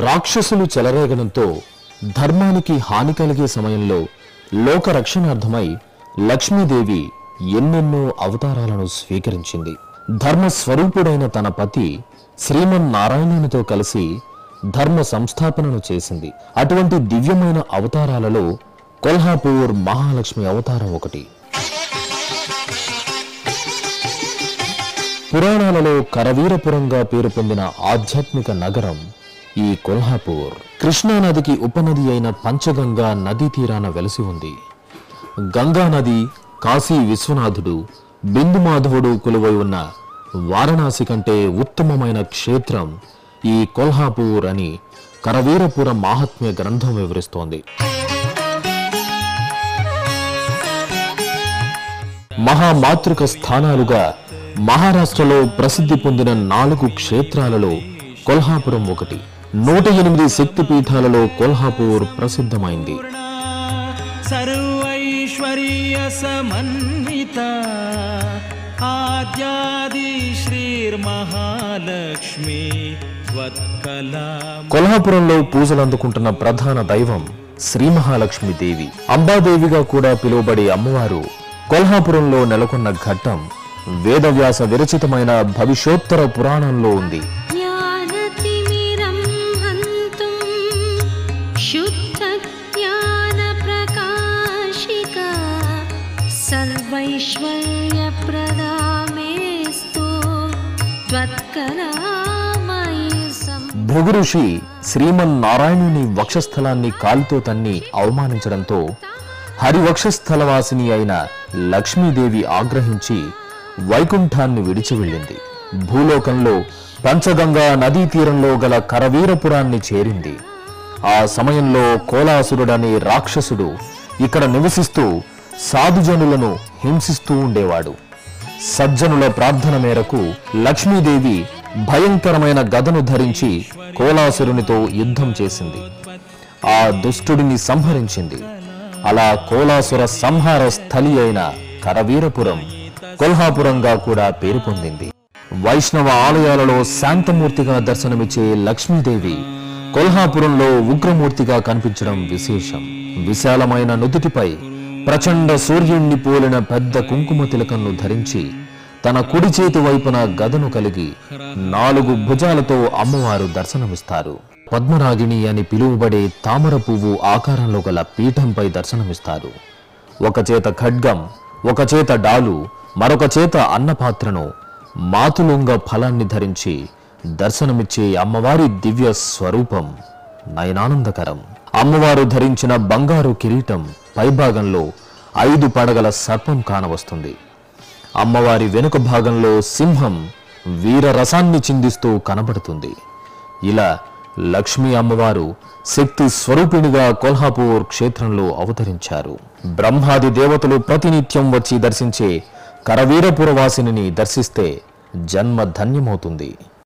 రాక్షసులు చెలరేగడంతో ధర్మానికి హాని కలిగే సమయంలో లోక రక్షణార్థమై లక్ష్మీదేవి ఎన్నెన్నో అవతారాలను స్వీకరించింది ధర్మ స్వరూపుడైన తన పతి శ్రీమన్నారాయణునితో కలిసి ధర్మ సంస్థాపనను చేసింది అటువంటి దివ్యమైన అవతారాలలో కొల్హాపూర్ మహాలక్ష్మి అవతారం ఒకటి పురాణాలలో కరవీరపురంగా పేరు పొందిన ఆధ్యాత్మిక నగరం ఈ కొల్హాపూర్ కృష్ణానదికి ఉపనది అయిన పంచగంగా నదీ తీరాన వెలసి ఉంది గంగా నది కాశీ విశ్వనాథుడు బిందు మాధవుడు కొలువై ఉన్న వారణాసి కంటే ఉత్తమమైన క్షేత్రం ఈ కొల్హాపూర్ అని కరవీరపుర మాహాత్మ్య గ్రంథం వివరిస్తోంది మహామాతృక స్థానాలుగా మహారాష్ట్రలో ప్రసిద్ధి పొందిన నాలుగు క్షేత్రాలలో కొల్హాపురం ఒకటి నూట ఎనిమిది శక్తి పీఠాలలో కొల్హాపూర్ ప్రసిద్ధమైంది सर्वैश्वर्य समन्विता आद्यादि श्रीर्महालक्ष्मी त्वत्कला కొల్హాపురంలో పూజలు అందుకుంటున్న ప్రధాన దైవం శ్రీ మహాలక్ష్మి దేవి అంబాదేవిగా కూడా పిలువబడే అమ్మవారు కొల్హాపురంలో నెలకొన్న ఘట్టం వేదవ్యాస విరచితమైన భవిష్యోత్తర పురాణంలో ఉంది ज्ञानतिमिरं हन्तुं शुद्धज्ञानप्रकाशिका सर्वैश्वर्यप्रदामेस्तु त्वत्कलामयि सम् భృగు ఋషి శ్రీమన్నారాయణుని వక్షస్థలాన్ని కాలితో తన్ని అవమానించడంతో హరివక్షస్థలవాసిని అయిన లక్ష్మీదేవి ఆగ్రహించి వైకుంఠాన్ని విడిచి వెళ్ళింది భూలోకంలో పంచగంగా నదీ తీరంలో గల కరవీరపురాన్ని చేరింది ఆ సమయంలో కోలాసురుడనే రాక్షసుడు ఇక్కడ నివసిస్తూ సాధుజనులను హింసిస్తూ ఉండేవాడు సజ్జనుల ప్రార్థన మేరకు లక్ష్మీదేవి భయంకరమైన గదను ధరించి కోలాసురునితో యుద్ధం చేసింది ఆ దుష్టుడిని సంహరించింది అలా కోలాసుర సంహార స్థలి అయిన కరవీరపురం కొల్హాపురంగా కూడా పేరు పొందింది వైష్ణవ ఆలయాలలో శాంతమూర్తిగా దర్శనమిచ్చే లక్ష్మీదేవి కొల్హాపురంలో ఉగ్రమూర్తిగా కనిపించడం విశేషం విశాలమైన నుదుటిపై ప్రచండ సూర్యుణ్ణి పోలిన పెద్ద కుంకుమ తిలకన్ను ధరించి తన కుడి చేతి వైపున గదను కలిగి నాలుగు భుజాలతో అమ్మవారు దర్శనమిస్తారు పద్మరాగిణి అని పిలువబడే తామర పువ్వు ఆకారంలో గల పీఠంపై దర్శనమిస్తారు ఒక చేత ఖడ్గం ఒక చేత డాలు మరొక చేత అన్నపాత్రను మాతులుంగ ఫలాన్ని ధరించి దర్శనమిచ్చే అమ్మవారి దివ్య స్వరూపం నయనానందకరం అమ్మవారు ధరించిన బంగారు కిరీటం పైభాగంలో ఐదు పడగల సర్పం కానవస్తుంది అమ్మవారి వెనుక భాగంలో సింహం వీర రసాన్ని చిందిస్తూ కనబడుతుంది ఇలా లక్ష్మీ అమ్మవారు శక్తి స్వరూపిణిగా కొల్హాపూర్ క్షేత్రంలో అవతరించారు బ్రహ్మాది దేవతలు ప్రతినిత్యం వచ్చి దర్శించే కరవీరపురవాసిని దర్శిస్తే జన్మ ధన్యమవుతుంది